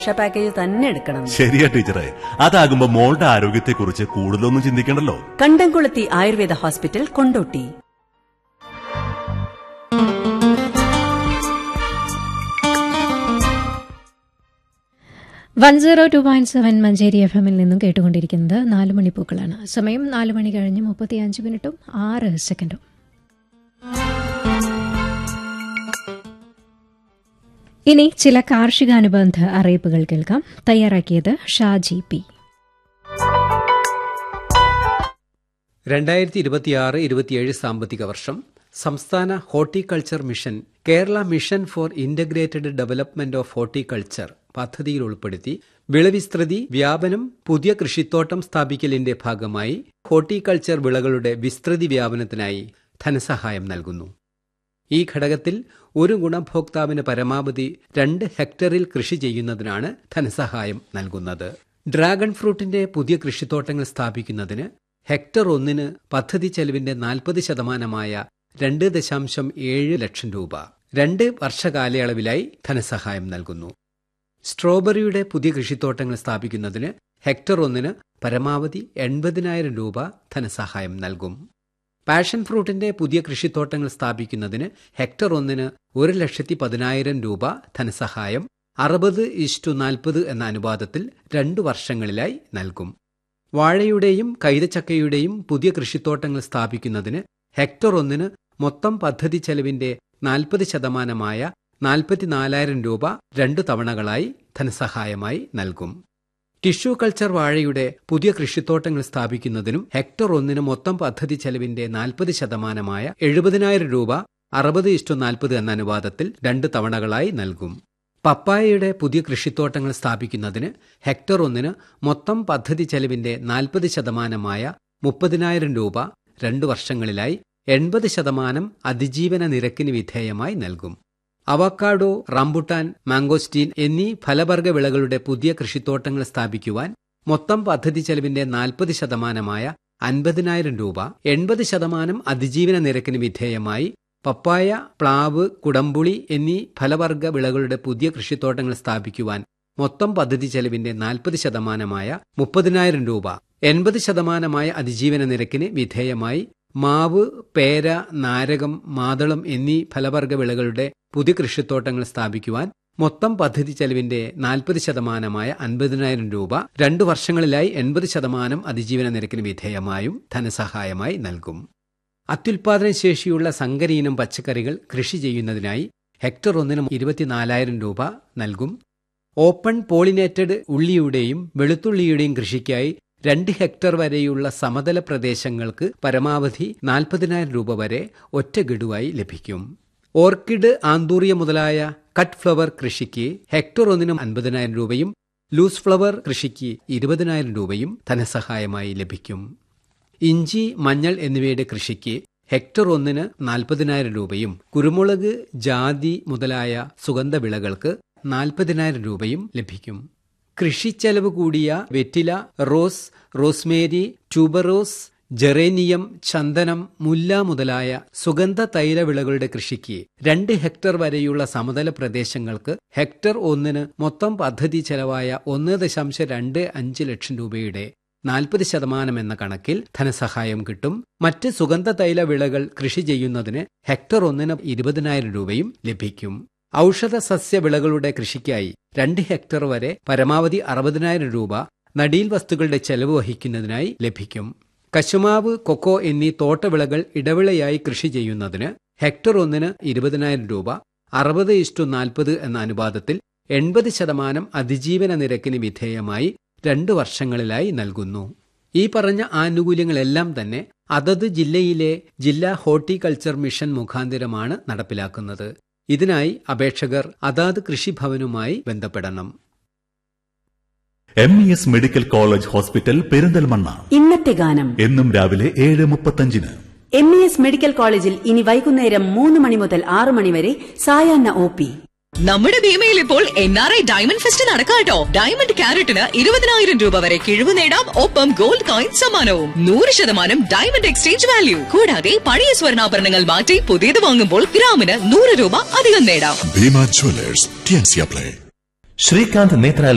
രക്ഷാ പാക്കേജ് തന്നെ എടുക്കണം ശരിയാ ടീച്ചറെ അതാകുമ്പോ മോളുടെ ആരോഗ്യത്തെക്കുറിച്ച് കൂടുതലൊന്നും ചിന്തിക്കണ്ടല്ലോ Kandamkulathi Ayurveda hospital Kondotty one zero two point seven Manjeri F എമ്മിൽ നിന്നും കേട്ടുകൊണ്ടിരിക്കുന്നത് നാല് മണിപ്പൂക്കളാണ് സമയം നാല് മണി കഴിഞ്ഞ് മുപ്പത്തിയഞ്ച് മിനിറ്റും ആറ് സെക്കൻഡും ഇനി ചില കാർഷികാനുബന്ധ അറിയിപ്പുകൾ കേൾക്കാം തയ്യാറാക്കിയത് ഷാജി പി രണ്ടായിരത്തി ഇരുപത്തിയാറ് ഇരുപത്തിയേഴ് സാമ്പത്തിക വർഷം സംസ്ഥാന horticulture mission Kerala mission for integrated development of horticulture പദ്ധതിയിൽ ഉൾപ്പെടുത്തി വിളവിസ്തൃതി വ്യാപനം പുതിയ കൃഷിത്തോട്ടം സ്ഥാപിക്കലിന്റെ ഭാഗമായി ഹോർട്ടിക്കൾച്ചർ വിളകളുടെ വിസ്തൃതി വ്യാപനത്തിനായി ധനസഹായം നൽകുന്നു ഈ ഘടകത്തിൽ ഒരു ഗുണഭോക്താവിന് പരമാവധി രണ്ട് ഹെക്ടറിൽ കൃഷി ചെയ്യുന്നതിനാണ് ധനസഹായം നൽകുന്നത് ഡ്രാഗൺ ഫ്രൂട്ടിന്റെ പുതിയ കൃഷിത്തോട്ടങ്ങൾ സ്ഥാപിക്കുന്നതിന് ഹെക്ടർ ഒന്നിന് പദ്ധതി ചെലവിന്റെ നാൽപ്പത് ശതമാനമായ രണ്ട് ദശാംശം ഏഴ് ലക്ഷം രൂപ രണ്ട് വർഷകാലയളവിലായി ധനസഹായം നൽകുന്നു സ്ട്രോബെറിയുടെ പുതിയ കൃഷിത്തോട്ടങ്ങൾ സ്ഥാപിക്കുന്നതിന് ഹെക്ടർ ഒന്നിന് പരമാവധി എൺപതിനായിരം രൂപ ധനസഹായം നൽകും പാഷൻ ഫ്രൂട്ടിന്റെ പുതിയ കൃഷിത്തോട്ടങ്ങൾ സ്ഥാപിക്കുന്നതിന് ഹെക്ടർ ഒന്നിന് ഒരു ലക്ഷത്തി പതിനായിരം രൂപ ധനസഹായം അറുപത് ഇഷ്ടു നാൽപ്പത് എന്ന അനുപാതത്തിൽ രണ്ടു വർഷങ്ങളിലായി നൽകും വാഴയുടെയും കൈതച്ചക്കയുടെയും പുതിയ കൃഷിത്തോട്ടങ്ങൾ സ്ഥാപിക്കുന്നതിന് ഹെക്ടർ ഒന്നിന് മൊത്തം പദ്ധതി ചെലവിന്റെ നാൽപ്പത് ശതമാനമായ നാൽപ്പത്തിനാലായിരം രൂപ രണ്ടു തവണകളായി ധനസഹായമായി നൽകും ടിഷ്യൂ കൾച്ചർ വാഴയുടെ പുതിയ കൃഷിത്തോട്ടങ്ങൾ സ്ഥാപിക്കുന്നതിനും ഹെക്ടർ ഒന്നിന് മൊത്തം പദ്ധതി ചെലവിന്റെ നാൽപ്പത് ശതമാനമായ എഴുപതിനായിരം രൂപ അറുപത് ഇഷ്ടു നാൽപ്പത് എന്ന അനുപാതത്തിൽ രണ്ട് തവണകളായി നൽകും പപ്പായയുടെ പുതിയ കൃഷിത്തോട്ടങ്ങൾ സ്ഥാപിക്കുന്നതിന് ഹെക്ടർ ഒന്നിന് മൊത്തം പദ്ധതി ചെലവിന്റെ നാൽപ്പത് ശതമാനമായ മുപ്പതിനായിരം രൂപ രണ്ടു വർഷങ്ങളിലായി എൺപത് ശതമാനം അതിജീവന നിരക്കിന് വിധേയമായി നൽകും അവക്കാഡോ റംബുട്ടാൻ മാംഗോസ്റ്റീൻ എന്നീ ഫലവർഗ വിളകളുടെ പുതിയ കൃഷിത്തോട്ടങ്ങൾ സ്ഥാപിക്കുവാൻ മൊത്തം പദ്ധതി ചെലവിന്റെ നാൽപ്പത് ശതമാനമായ അൻപതിനായിരം രൂപ എൺപത് ശതമാനം അതിജീവന നിരക്കിന് വിധേയമായി പപ്പായ പ്ലാവ് കുടംപുളി എന്നീ ഫലവർഗ വിളകളുടെ പുതിയ കൃഷിത്തോട്ടങ്ങൾ സ്ഥാപിക്കുവാൻ മൊത്തം പദ്ധതി ചെലവിന്റെ നാൽപ്പത് ശതമാനമായ മുപ്പതിനായിരം രൂപ എൺപത് ശതമാനമായ അതിജീവന നിരക്കിന് വിധേയമായി മാവ് പേര നാരകം മാതളം എന്നീ ഫലവർഗ വിളകളുടെ പുതിയ കൃഷിത്തോട്ടങ്ങൾ സ്ഥാപിക്കുവാൻ മൊത്തം പദ്ധതി ചെലവിന്റെ നാൽപ്പത് ശതമാനമായ അൻപതിനായിരം രൂപ രണ്ടു വർഷങ്ങളിലായി എൺപത് ശതമാനം അതിജീവന നിരക്കിന് വിധേയമായും ധനസഹായമായി നൽകും അത്യുൽപാദന ശേഷിയുള്ള സങ്കരയിനം പച്ചക്കറികൾ കൃഷി ചെയ്യുന്നതിനായി ഹെക്ടർ ഒന്നിന് ഇരുപത്തിനാലായിരം രൂപ നൽകും ഓപ്പൺ പോളിനേറ്റഡ് ഉള്ളിയുടെയും വെളുത്തുള്ളിയുടെയും കൃഷിക്കായി രണ്ട് ഹെക്ടർ വരെയുള്ള സമതല പ്രദേശങ്ങൾക്ക് പരമാവധി നാൽപ്പതിനായിരം രൂപ വരെ ഒറ്റ ഗഡുവായി ലഭിക്കും ഓർക്കിഡ് ആന്തൂറിയ മുതലായ കട്ട് ഫ്ലവർ കൃഷിക്ക് ഹെക്ടർ ഒന്നിനും അൻപതിനായിരം രൂപയും ലൂസ് ഫ്ലവർ കൃഷിക്ക് ഇരുപതിനായിരം രൂപയും ധനസഹായമായി ലഭിക്കും ഇഞ്ചി മഞ്ഞൾ എന്നിവയുടെ കൃഷിക്ക് ഹെക്ടർ ഒന്നിന് നാൽപ്പതിനായിരം രൂപയും കുരുമുളക് ജാതി മുതലായ സുഗന്ധവിളകൾക്ക് നാൽപ്പതിനായിരം രൂപയും ലഭിക്കും കൃഷിച്ചെലവ് കൂടിയ വെറ്റില റോസ് റോസ്മേരി ട്യൂബറോസ് ജെറേനിയം ചന്ദനം മുല്ല മുതലായ സുഗന്ധ തൈലവിളകളുടെ കൃഷിക്ക് രണ്ട് ഹെക്ടർ വരെയുള്ള സമതല പ്രദേശങ്ങൾക്ക് ഹെക്ടർ ഒന്നിന് മൊത്തം പദ്ധതി ചെലവായ ഒന്ന് ദശാംശം രണ്ട് അഞ്ച് ലക്ഷം രൂപയുടെ നാൽപ്പത് ശതമാനം എന്ന കണക്കിൽ ധനസഹായം കിട്ടും മറ്റ് സുഗന്ധ തൈല വിളകൾ കൃഷി ചെയ്യുന്നതിന് ഹെക്ടർ ഒന്നിന് ഇരുപതിനായിരം രൂപയും ലഭിക്കും ഔഷധ സസ്യ വിളകളുടെ കൃഷിക്കായി രണ്ട് ഹെക്ടർ വരെ പരമാവധി അറുപതിനായിരം രൂപ നടീൽ വസ്തുക്കളുടെ ചെലവ് വഹിക്കുന്നതിനായി ലഭിക്കും കശുമാവ് കൊക്കോ എന്നീ തോട്ടവിളകൾ ഇടവിളയായി കൃഷി ചെയ്യുന്നതിന് ഹെക്ടർ ഒന്നിന് ഇരുപതിനായിരം രൂപ അറുപത് ഇഷ്ടു നാൽപ്പത് എന്ന അനുപാതത്തിൽ എൺപത് ശതമാനം അതിജീവന നിരക്കിന് വിധേയമായി രണ്ട് വർഷങ്ങളിലായി നൽകുന്നു ഈ പറഞ്ഞ ആനുകൂല്യങ്ങളെല്ലാം തന്നെ അതത് ജില്ലയിലെ ജില്ലാ ഹോർട്ടിക്കൾച്ചർ മിഷൻ മുഖാന്തിരമാണ് നടപ്പിലാക്കുന്നത് ഇതിനായി അപേക്ഷകർ അതാത് കൃഷിഭവനുമായി ബന്ധപ്പെടണം M E S medical college hospital Perinthalmanna ഇന്നത്തെ ഗാനം എന്നും രാവിലെ ഏഴ് മുപ്പത്തഞ്ചിന് എം ഇ എസ് മെഡിക്കൽ കോളേജിൽ ഇനി വൈകുന്നേരം മൂന്ന് മണി മുതൽ ആറ് മണി വരെ സായാഹ്ന ഒ പി നമ്മുടെ ഭീമയിൽ ഇപ്പോൾ N R I diamond fest നടക്കാട്ടോ ഡയമണ്ട് ക്യാരറ്റിന് ഇരുപതിനായിരം രൂപ വരെ കിഴിവ് നേടാം ഒപ്പം ഗോൾഡ് കോയിൻ സമ്മാനവും നൂറ് ശതമാനം ഡയമണ്ട് എക്സ്ചേഞ്ച് വാല്യൂ കൂടാതെ പഴയ സ്വർണ്ണാഭരണങ്ങൾ മാറ്റി പുതിയത് വാങ്ങുമ്പോൾ ഗ്രാമിന് നൂറ് രൂപ അധികം നേടാം ഭീമ ജ്വല്ലേഴ്സ് ടിയൻസിയ പ്ലേ ശ്രീകാന്ത് നേത്രാലയ